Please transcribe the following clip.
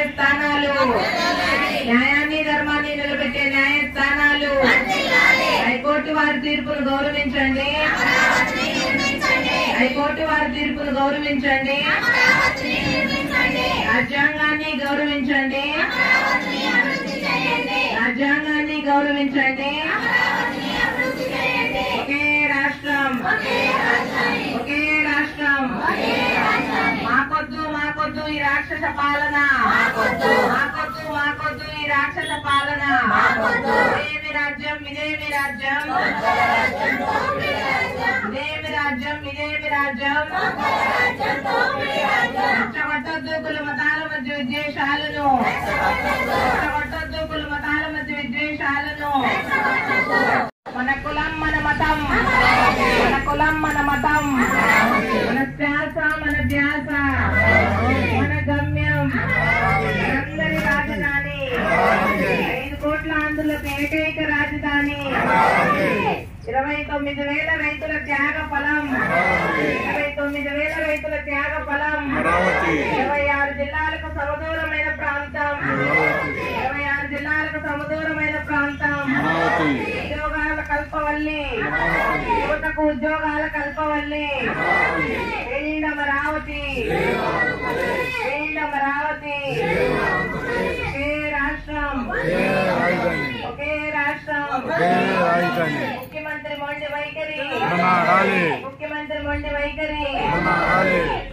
న్యాయస్థానాలు న్యాయాన్ని ధర్మాన్ని నిలబెట్టే న్యాయస్థానాలు హైకోర్టు వారి తీర్పును గౌరవించండి హైకోర్టు వారి తీర్పును గౌరవించండి రాజ్యాంగాన్ని గౌరవించండి రాజ్యాంగాన్ని గౌరవించండి ఒకే రాష్ట్రం ఒకే రాష్ట్రం మాకొద్దు మాకొద్దు ఈ రాక్షస పాలన మాకొద్దు మాకొద్దు ఈ రాక్షస పాలన ఇదేమి రాజ్యం ఇదేమి రాజ్యం ఇదేమి రాజ్యం ఇదేమి రాజ్యం రెచ్చగొట్టొద్దు కుల మతాల మధ్య విద్వేషాలను రెచ్చగొట్టొద్దు కుల మతాల మధ్య విద్వేషాలను మన కులం మన మతం మన కులం మన మతం మన శ్వాస మన ధ్యాస మన గమ్యం మనందరి రాజధాని ఐదు కోట్ల ఆంధ్రులకు ఏకైక రాజధాని ఇరవై తొమ్మిది వేల రైతుల త్యాగ ఫలం ఇరవై తొమ్మిది వేల రైతుల త్యాగ ఫలం ఇరవై ఆరు జిల్లాలకు సమదూరమైన ప్రాంతం ఇరవై ఆరు జిల్లాలకు సమదూరమైన ప్రాంతం ఉద్యోగాల కల్పవల్లి యువతకు ఉద్యోగాల కల్పవల్లి వేండ అమరావతి వేండ అమరావతి ఒకే రాష్ట్రం ఒకే రాష్ట్రం ముఖ్యమంత్రి మొండి వైఖరి ముఖ్యమంత్రి మొండి వైఖరి